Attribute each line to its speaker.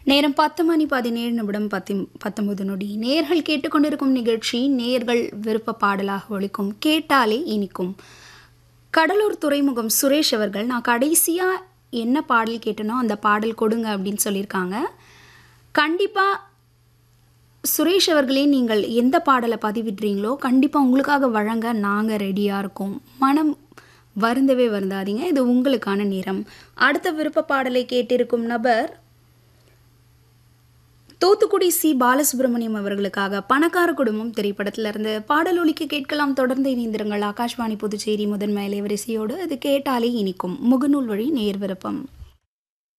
Speaker 1: நேரம் பத்து மணி பதினேழு நிமிடம் பத்தி பத்தொன்பது நொடி நேர்கள் கேட்டுக்கொண்டிருக்கும் நிகழ்ச்சி நேர்கள் விருப்ப பாடலாக ஒழிக்கும் கேட்டாலே இனிக்கும் கடலூர் துறைமுகம் சுரேஷ் அவர்கள் நான் கடைசியாக என்ன பாடல் கேட்டனோ அந்த பாடல் கொடுங்க அப்படின்னு சொல்லியிருக்காங்க கண்டிப்பாக சுரேஷ் அவர்களே நீங்கள் எந்த பாடலை பதிவிடுறீங்களோ கண்டிப்பாக உங்களுக்காக வழங்க நாங்கள் ரெடியாக இருக்கோம் மனம் வருந்தவே வருந்தாதீங்க இது உங்களுக்கான நேரம் அடுத்த விருப்ப பாடலை கேட்டிருக்கும் நபர் தூத்துக்குடி சி பாலசுப்ரமணியம் அவர்களுக்காக பணக்கார குடும்பம் திரைப்படத்திலிருந்து பாடல் ஒலிக்க கேட்கலாம் தொடர்ந்து இணைந்திருங்கள் ஆகாஷ்வாணி புதுச்சேரி முதன்மை அலைவரிசையோடு அது கேட்டாலே இனிக்கும் முகநூல் வழி நேர் விருப்பம்